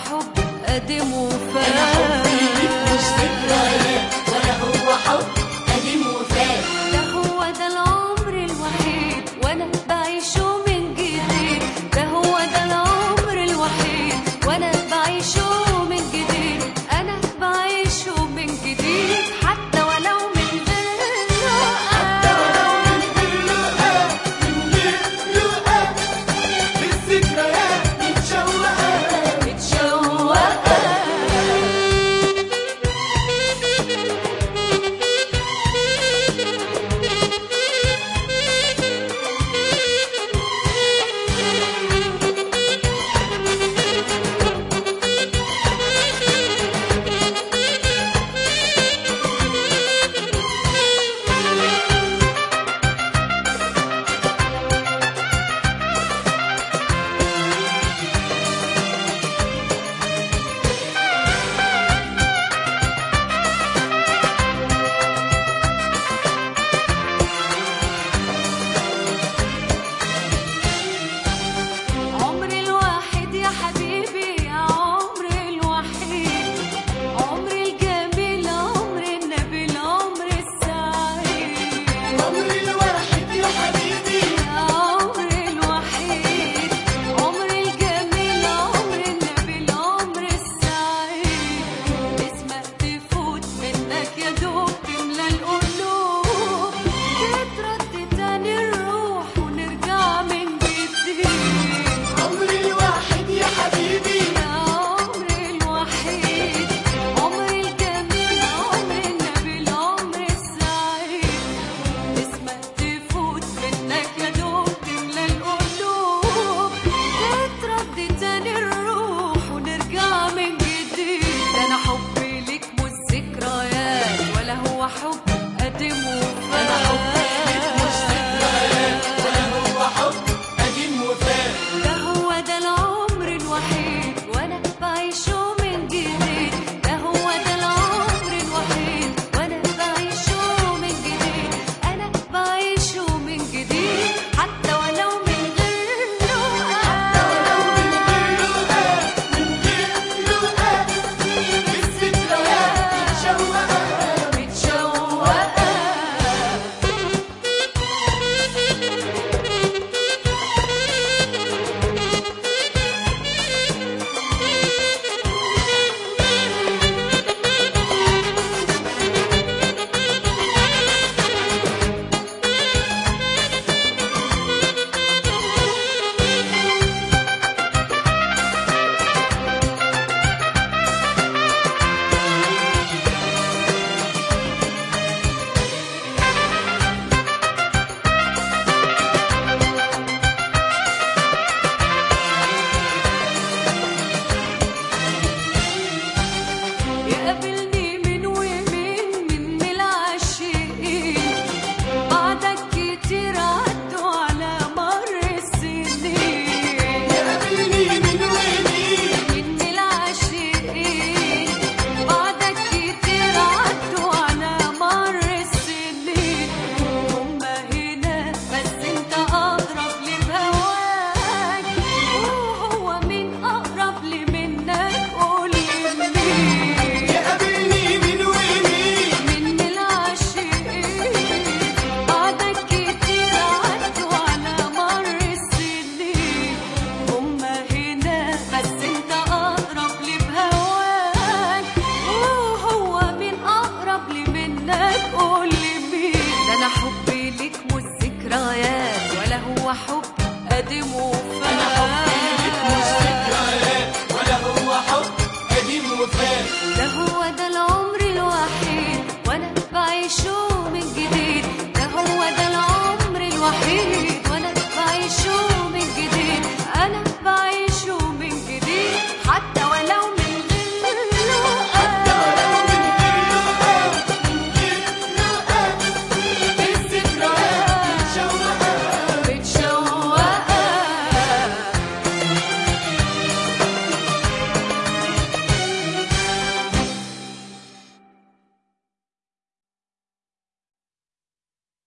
حب قديم وفات أنا حبي ليك مش ذكريات ولا هو حب قديم وفات ده هو ده العمر الوحيد وانا بعيشه من جديد ده هو ده العمر الوحيد وانا بعيشه من جديد انا بعيشه من جديد حتى ولو من غير لقاء بالذكريات متشوقة متشوقة عمري الواحد يا حبيبي يا عمري الوحيد عمري الجميل عمري النبيل عمري السعيد عمري الواحد يا حبيبي يا عمري الوحيد عمري الجميل عمري النبيل عمري السعيد اسمك تفوت منك يا دوب تملى القلوب تترد تاني الروح ونرجع من جديد عمري الواحد يا حبيبي يا عمري الوحيد عمري الجميل عمري النبيل عمري السعيد اسمك تفوت منك يا دوب تملى القلوب تترد تاني الروح ونرجع من جديد ده انا حبي ليك مش ذكريات ولا هو حب قديم